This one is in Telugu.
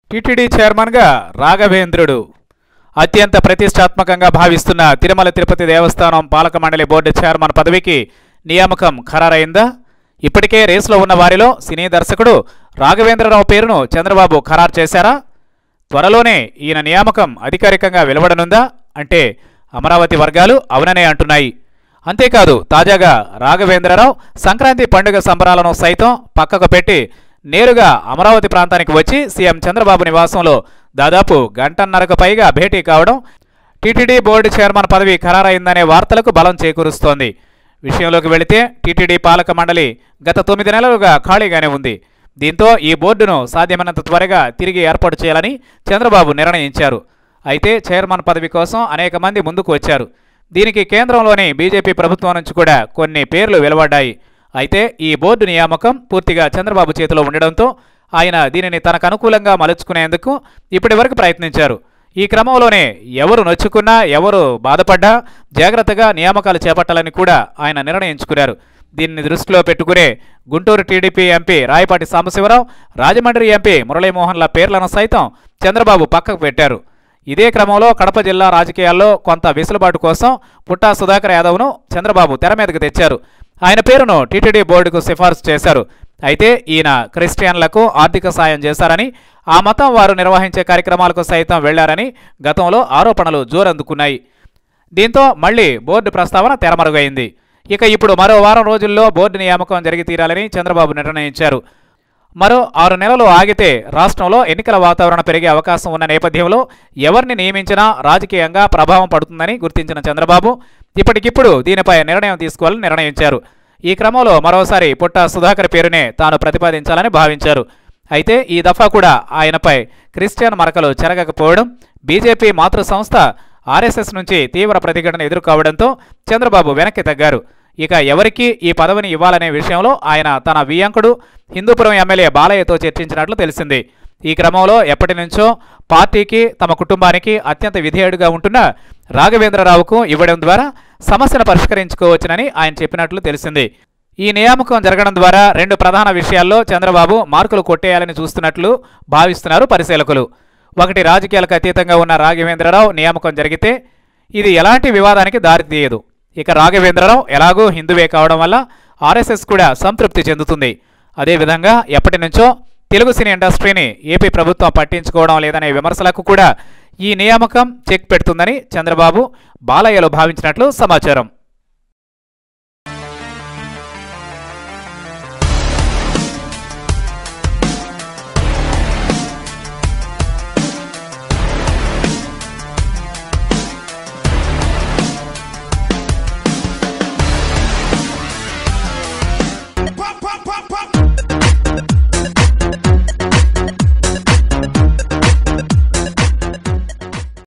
టీటీడీ చైర్మన్గా రాఘవేంద్రుడు అత్యంత ప్రతిష్టాత్మకంగా భావిస్తున్న తిరుమల తిరుపతి దేవస్థానం పాలక మండలి బోర్డు చైర్మన్ పదవికి నియామకం ఖరారైందా ఇప్పటికే రేసులో ఉన్న వారిలో సినీ దర్శకుడు రాఘవేంద్రరావు పేరును చంద్రబాబు ఖరారు చేశారా త్వరలోనే ఈయన నియామకం అధికారికంగా వెలువడనుందా అంటే అమరావతి వర్గాలు అవుననే అంటున్నాయి అంతేకాదు తాజాగా రాఘవేంద్రరావు సంక్రాంతి పండుగ సంబరాలను సైతం పక్కకు పెట్టి నేరుగా అమరావతి ప్రాంతానికి వచ్చి సీఎం చంద్రబాబు నివాసంలో దాదాపు గంటన్నరకు పైగా భేటీ కావడం టీటీడీ బోర్డు చైర్మన్ పదవి ఖరారైందనే వార్తలకు బలం చేకూరుస్తోంది విషయంలోకి వెళితే టీటీడీ పాలక మండలి గత తొమ్మిది నెలలుగా ఖాళీగానే ఉంది దీంతో ఈ బోర్డును సాధ్యమైనంత త్వరగా తిరిగి ఏర్పాటు చేయాలని చంద్రబాబు నిర్ణయించారు అయితే చైర్మన్ పదవి కోసం అనేక మంది ముందుకు వచ్చారు దీనికి కేంద్రంలోని బీజేపీ ప్రభుత్వం నుంచి కూడా కొన్ని పేర్లు వెలువడ్డాయి అయితే ఈ బోర్డు నియామకం పూర్తిగా చంద్రబాబు చేతిలో ఉండడంతో ఆయన దీనిని తనకు అనుకూలంగా మలుచుకునేందుకు ఇప్పటి వరకు ప్రయత్నించారు ఈ క్రమంలోనే ఎవరు నొచ్చుకున్నా ఎవరు బాధపడ్డా జాగ్రత్తగా నియామకాలు చేపట్టాలని కూడా ఆయన నిర్ణయించుకున్నారు దీన్ని దృష్టిలో పెట్టుకునే Guntur TDP MP Rayapati Sambasivarao Rajahmundry MP మురళీమోహన్ల పేర్లను సైతం చంద్రబాబు పక్కకు పెట్టారు ఇదే క్రమంలో కడప జిల్లా రాజకీయాల్లో కొంత వెసులుబాటు కోసం పుట్టా సుధాకర్ యాదవ్ను చంద్రబాబు తెర మీదకు తెచ్చారు ఆయన పేరును టీటీడీ బోర్డుకు సిఫార్సు చేశారు అయితే ఈయన క్రిస్టియన్లకు ఆర్థిక సాయం చేశారని ఆ మతం వారు నిర్వహించే కార్యక్రమాలకు సైతం వెళ్లారని గతంలో ఆరోపణలు జోరందుకున్నాయి దీంతో మళ్లీ బోర్డు ప్రస్తావన తెరమరుగైంది ఇక ఇప్పుడు మరో వారం రోజుల్లో బోర్డు నియామకం జరిగి తీరాలని చంద్రబాబు నిర్ణయించారు మరో ఆరు నెలలు ఆగితే రాష్ట్రంలో ఎన్నికల వాతావరణం పెరిగే అవకాశం ఉన్న నేపథ్యంలో ఎవరిని నియమించినా రాజకీయంగా ప్రభావం పడుతుందని గుర్తించిన చంద్రబాబు ఇప్పటికిప్పుడు దీనిపై నిర్ణయం తీసుకోవాలని నిర్ణయించారు ఈ క్రమంలో మరోసారి పుట్ట సుధాకర్ పేరునే తాను ప్రతిపాదించాలని భావించారు అయితే ఈ దఫా కూడా ఆయనపై క్రిస్టియన్ మరకలు చెరగకపోవడం బీజేపీ మాతృ సంస్థ ఆర్ఎస్ఎస్ నుంచి తీవ్ర ప్రతిఘటన ఎదుర్కోవడంతో చంద్రబాబు వెనక్కి తగ్గారు ఇక ఎవరికి ఈ పదవిని ఇవ్వాలనే విషయంలో ఆయన తన వియంకుడు హిందూపురం ఎమ్మెల్యే బాలయ్యతో చర్చించినట్లు తెలిసింది ఈ క్రమంలో ఎప్పటి నుంచో పార్టీకి తమ కుటుంబానికి అత్యంత విధేయుడిగా ఉంటున్న రాఘవేంద్రరావుకు ఇవ్వడం ద్వారా సమస్యను పరిష్కరించుకోవచ్చునని ఆయన చెప్పినట్లు తెలిసింది ఈ నియామకం జరగడం ద్వారా రెండు ప్రధాన విషయాల్లో చంద్రబాబు మార్కులు కొట్టేయాలని చూస్తున్నట్లు భావిస్తున్నారు పరిశీలకులు ఒకటి రాజకీయాలకు అతీతంగా ఉన్న రాఘవేంద్రరావు నియామకం జరిగితే ఇది ఎలాంటి వివాదానికి దారితీయదు ఇక రాఘవేంద్రరావు ఎలాగూ హిందువే కావడం వల్ల ఆర్ఎస్ఎస్ కూడా సంతృప్తి చెందుతుంది అదేవిధంగా ఎప్పటి నుంచో తెలుగు సినీ ఇండస్ట్రీని ఏపీ ప్రభుత్వం పట్టించుకోవడం లేదనే విమర్శలకు కూడా ఈ నియామకం చెక్ పెడుతుందని చంద్రబాబు బాలయ్యలో భావించినట్లు సమాచారం